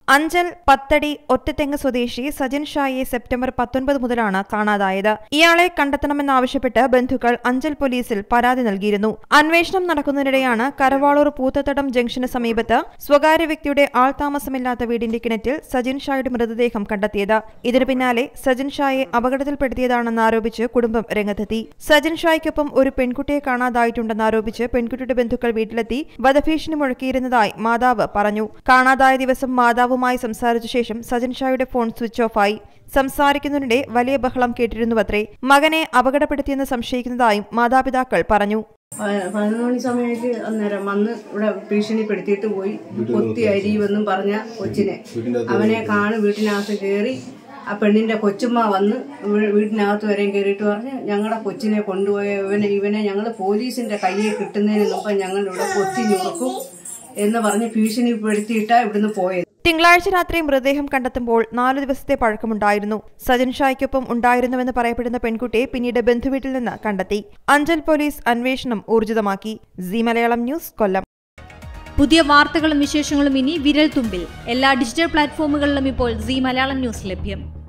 അഞ്ചൽ പത്തടി ഒറ്റത്തെങ്ങ് സ്വദേശി സജിൻ ഷായെ സെപ്റ്റംബർ പത്തൊൻപത് മുതലാണ് കാണാതായത് ഇയാളെ കണ്ടെത്തണമെന്നാവശ്യപ്പെട്ട് ബന്ധുക്കൾ അഞ്ചൽ പോലീസിൽ പരാതി നൽകിയിരുന്നു അന്വേഷണം നടക്കുന്നതിനിടെയാണ് കരവാളൂർ പൂത്തത്തടം ജംഗ്ഷന് സമീപത്ത് സ്വകാര്യ വ്യക്തിയുടെ ആൾതാമസമില്ലാത്ത വീടിന്റെ കിണറ്റിൽ സജിൻ ഷായുടെ മൃതദേഹം കണ്ടെത്തിയത് ഇതിനു പിന്നാലെ സജിൻ ഷായെ അപകടത്തിൽപ്പെടുത്തിയതാണെന്ന് ആരോപിച്ച് കുടുംബം രംഗത്തെത്തി സജിൻ ഷായ്ക്കൊപ്പം ഒരു പെൺകുട്ടിയെ കാണാതായിട്ടുണ്ടെന്ന് ആരോപിച്ച് പെൺകുട്ടിയുടെ ബന്ധുക്കൾ വീട്ടിലെത്തി വധഭീഷണി മുഴക്കിയിരുന്നതായി മാതാവ് പറഞ്ഞു കാണാതായ ദിവസം മാതാവുമായി സംസാരിച്ച ശേഷം സജിൻ ഷായുടെ ഫോൺ സ്വിച്ച് ഓഫായി സംസാരിക്കുന്നതിനിടെ വലിയ ബഹളം കേട്ടിരുന്നുവത്രേ മകനെ അപകടപ്പെടുത്തിയെന്ന് സംശയിക്കുന്നതായും മാതാപിതാക്കൾ പറഞ്ഞു പ- പതിനൊന്ന് മണി സമയത്ത് അന്നേരം വന്ന് ഇവിടെ ഭീഷണിപ്പെടുത്തിയിട്ട് പോയി കൊത്തി അരിയുമെന്നും പറഞ്ഞ കൊച്ചിനെ അവനെ കാണു വീട്ടിനകത്ത് കയറി ആ പെണ്ണിന്റെ കൊച്ചുമ്മ വന്ന് വീ- വീട്ടിനകത്ത് വരെയും കയറിയിട്ട് പറഞ്ഞ് ഞങ്ങളുടെ കൊച്ചിനെ കൊണ്ടുപോയ ഇവനെ ഇവനെ ഞങ്ങൾ പോലീസിന്റെ കയ്യിൽ കിട്ടുന്നതിന് മുമ്പ് ഞങ്ങൾ ഇവിടെ കൊത്തി ഞുറുക്കും എന്ന് പറഞ്ഞ് ഭീഷണിപ്പെടുത്തിയിട്ടാ ഇവിടുന്ന് പോയത് തിങ്കളാഴ്ച രാത്രി മൃതദേഹം കണ്ടെത്തുമ്പോൾ നാലു ദിവസത്തെ പഴക്കമുണ്ടായിരുന്നു സജിൻ ഷായ്ക്കൊപ്പം ഉണ്ടായിരുന്നുവെന്ന് പറയപ്പെടുന്ന പെൺകുട്ടിയെ പിന്നീട് ബന്ധുവീട്ടിൽ നിന്ന് കണ്ടെത്തി അഞ്ചൽ പോലീസ് അന്വേഷണം ഊർജിതമാക്കി സി മലയാളം ന്യൂസ് കൊല്ലം പുതിയ വാർത്തകളും വിശേഷങ്ങളും ഇനി വിരൽ തുമ്പിൽ എല്ലാ ഡിജിറ്റൽ പ്ലാറ്റ്ഫോമുകളിലും ഇപ്പോൾ സി മലയാളം ന്യൂസ് ലഭ്യം